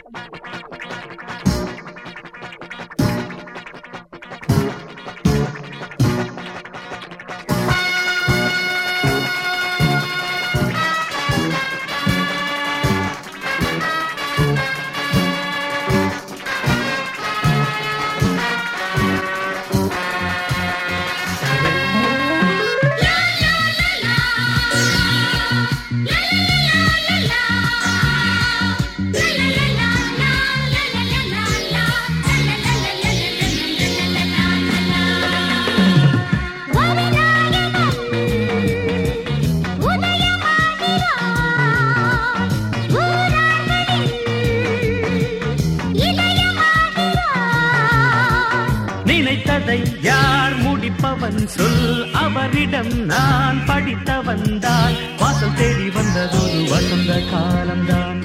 நினைத்ததை யார் முடிப்பவன் சொல் அவரிடம் நான் படித்தவன் தான் வாசல் தேடி வந்ததொரு வசந்த காலம்தான்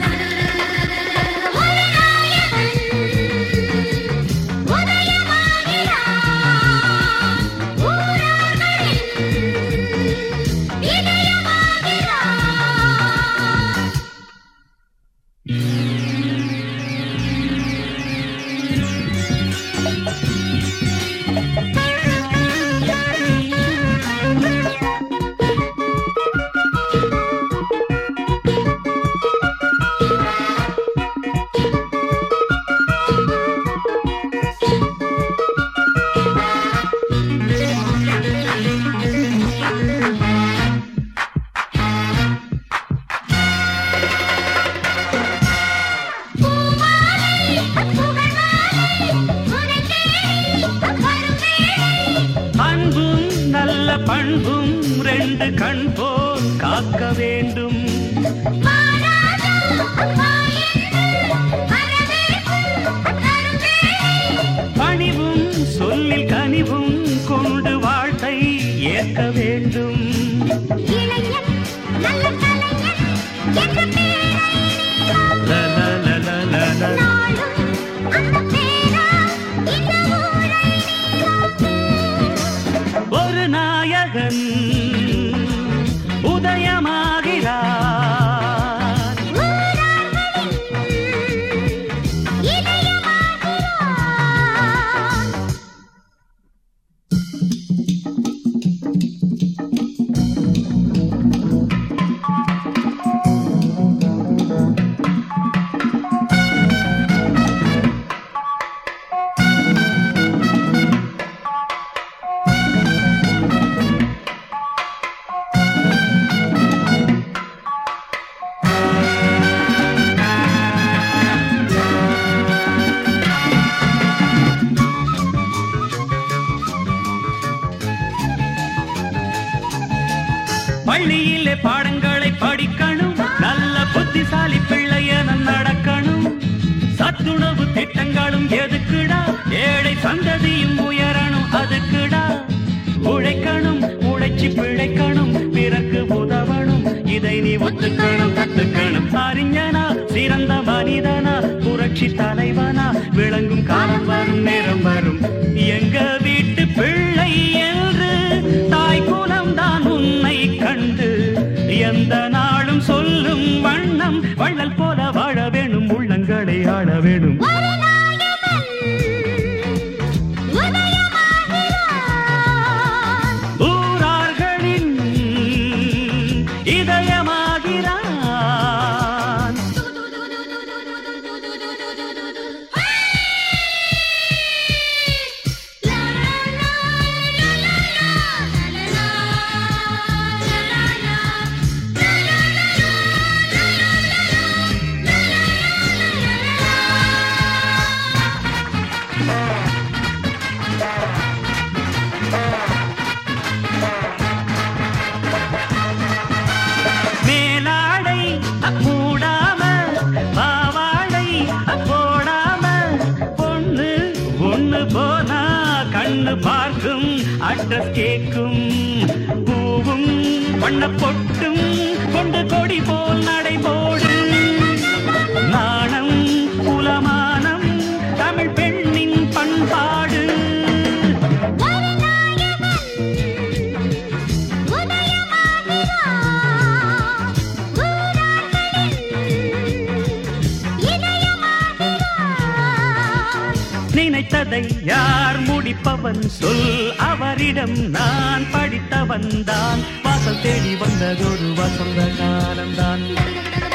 அன்பும் நல்ல பண்பும் ரெண்டு கண் போல் காக்க வேண்டும் பணிவும் சொல்லில் கனிவும் கொண்டு வாழ்த்தை ஏற்க வேண்டும் ல, ல, ல, ல, ல, ல. ஒரு நாயகன் உதயமாகிறார் பள்ளியிலே பாடங்களை படிக்கணும் நல்ல புத்திசாலி பிள்ளையன நடக்கணும் சத்துணவு திட்டங்களும் எதுக்குடா ஏழை சந்ததியும் உயரணும் அதுக்குடா உழைக்கணும் உழைச்சி பிழைக்கணும் பிறகு உதவணும் இதை நீ ஒத்துக்கணும் கத்துக்கணும் அறிஞனா சிறந்த மனிதனா புரட்சி தலைவனா விளங்கும் காலம் வரும் நேரம் வரும் எங்க வீட்டு பிள்ளை என்று தாய் குலம் தான் உன்னை கண்டு எந்த நாளும் சொல்லும் வண்ணம் வள்ளல் போல வாழ வேணும் உள்ளங்களை ஆள வேணும் ஊரார்களின் இதயமாகிறான் மேலாடை மூடாம பாவாடை போடாம பொண்ணு ஒண்ணு போனா கண்ணு பார்க்கும் அட்ரஸ் கேக்கும் பூவும் வண்ண பொட்டும் கொண்டு கொடி போல் நடை போடு நாணம் குலமானம் தமிழ் பெண்ணின் பண்பாடு இதயமாக நினைத்ததை யார் முடிப்பவன் சொல் அவரிடம் நான் படித்தவன் தான் வாசல் தேடி வந்ததொரு வசந்த காலம்தான்